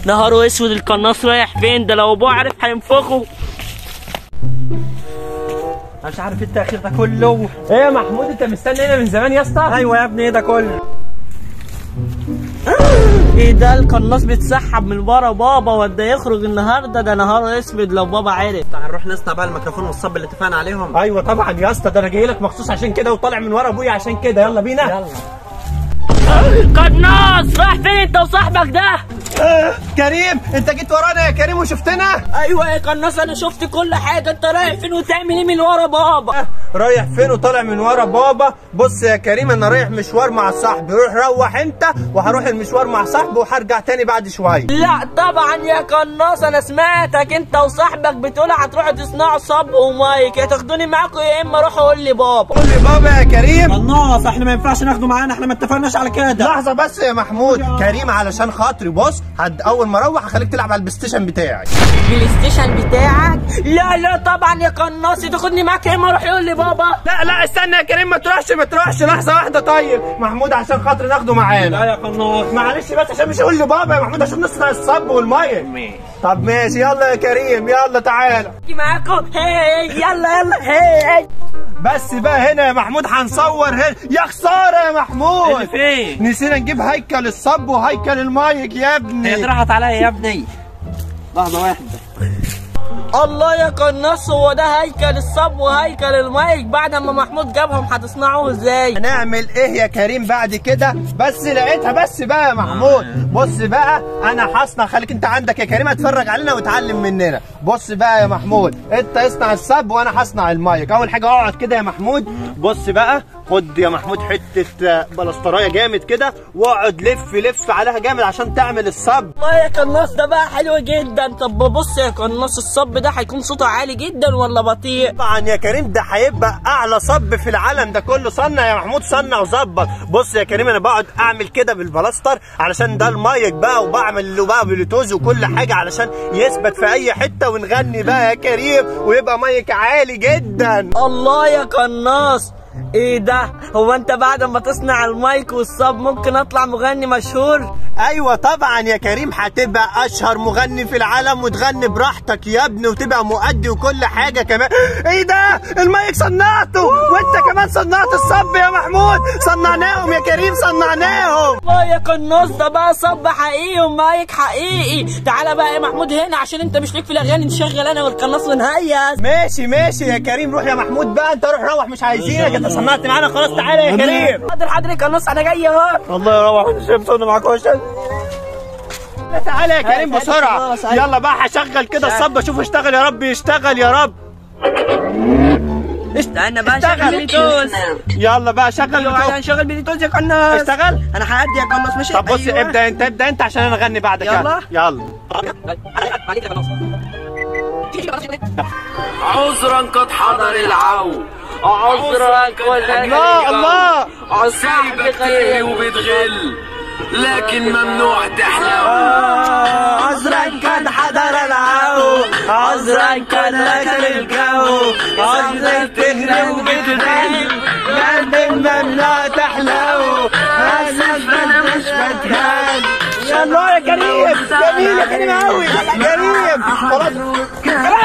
نهاره اسود القناص رايح فين ده لو ابوه عارف هينفخه انا مش عارف انت اخر ده كله ايه يا محمود انت مستني هنا من زمان يا اسطى ايوه يا ابني ايه ده كله ايه ده القناص بيتسحب من ورا بابا وده يخرج النهارده ده نهاره اسود لو بابا عرف تعال نروح نصنع بقى الميكروفون والصب اللي اتفقنا عليهم ايوه طبعا يا اسطى ده انا جاي لك مخصوص عشان كده وطالع من ورا ابويا عشان كده يلا بينا يلا قناص رايح فين انت وصاحبك ده آه كريم انت جيت ورانا يا كريم وشفتنا ايوه يا قناص انا شفت كل حاجه انت رايح فين وتعمل ايه من ورا بابا رايح فين وطالع من ورا بابا بص يا كريم انا رايح مشوار مع صاحبي روح روح انت وهروح المشوار مع صاحبي وهرجع تاني بعد شويه لا طبعا يا قناص انا سمعتك انت وصاحبك بتقول هتروحوا تصنعوا صب ومايك يا تاخدوني معاكم يا اما روحوا قول لي بابا قول لي بابا يا كريم قناص احنا ما ينفعش ناخده معانا احنا ما اتفقناش على كده لحظه بس يا محمود كريم علشان خاطري بص هد اول ما اروح هخليك تلعب على البلاي ستيشن بتاعي بلاي ستيشن بتاعك لا لا طبعا يا قناص تاخدني معاك يا اما روح يقول لي بابا لا لا استنى يا كريم ما تروحش ما تروحش لحظه واحده طيب محمود عشان خاطري ناخده معانا لا يا قناص معلش بس عشان مش هقول لبابا يا محمود عشان نصنع الصب والميه طب ماشي يلا يا كريم يلا تعالى اجي معاكم هي يلا يلا هي بس بقى هنا يا محمود هنصور هنا يا خساره يا محمود اللي فين نسينا نجيب هيكل الصب وهيكل المايك يا ابني هي راحت عليا يا ابني لحظه واحده الله يا قناص هو ده هيكل الصب وهيكل المايك بعد ما محمود جابهم هتصنعوه ازاي هنعمل ايه يا كريم بعد كده بس لقيتها بس بقى يا محمود بص بقى انا هصنع خليك انت عندك يا كريم اتفرج علينا وتعلم مننا بص بقى يا محمود انت اصنع الصب وانا هصنع المايك اول حاجه اقعد كده يا محمود بص بقى خد يا محمود حته بلسترايه جامد كده واقعد لف لف عليها جامد عشان تعمل الصب الله يا قناص ده بقى حلو جدا طب بص يا قناص الصب ده هيكون صوته عالي جدا ولا بطيء طبعا يا كريم ده هيبقى اعلى صب في العالم ده كله صنع يا محمود صنع وظبط بص يا كريم انا بقعد اعمل كده بالبلاستر علشان ده المايك بقى وبعمل له بقى بلوتوز وكل حاجه علشان يثبت في اي حته ونغني بقى يا كريم ويبقى مايك عالي جدا الله يا قناص ايه ده هو انت بعد ما تصنع المايك والصب ممكن اطلع مغني مشهور ايوه طبعا يا كريم هتبقى اشهر مغني في العالم وتغني براحتك يا ابني وتبقى مؤدي وكل حاجه كمان ايه ده المايك صنعته وانت كمان صنعت الصب يا محمود صنعناهم يا كريم صنعناهم الله يا قناص ده بقى صب حقيقي ومايك حقيقي تعالى بقى يا محمود هنا عشان انت مش ليك في الاغاني نشغل انا والقناص ونهيس ماشي ماشي يا كريم روح يا محمود بقى انت روح روح مش عايزينك انت صنعت معانا خلاص تعالى يا كريم حاضر حاضر يا قناص انا جاي اهو الله يروح الشمس معاك عشان تعالى يا كريم تعالى بسرعه خلاص، أيوة. يلا بقى هشغل كده الصب اشوف اشتغل يا رب يشتغل يا رب استنى بقى اشتغل. نشغل بلوتوز يلا بقى شغل ايوه البتوع. عشان نشغل بلوتوز يا قناص اشتغل انا هأدي يا قناص ماشي طب بص أيوة. ابدا انت ابدا انت عشان انا اغني بعدك يلا. يلا عليك يا قناص عذرا قد حضر العو عذرك الله الله عصيبك تهي وبتغل لكن ممنوع تحلو عذرا كان حضر العو عذرا كان اكل الجو عذرا تهنى وبتغل لكن ممنوع تحلو اسف مش بتهان يا الله يا كريم جميل يا كريم قوي كريم خلاص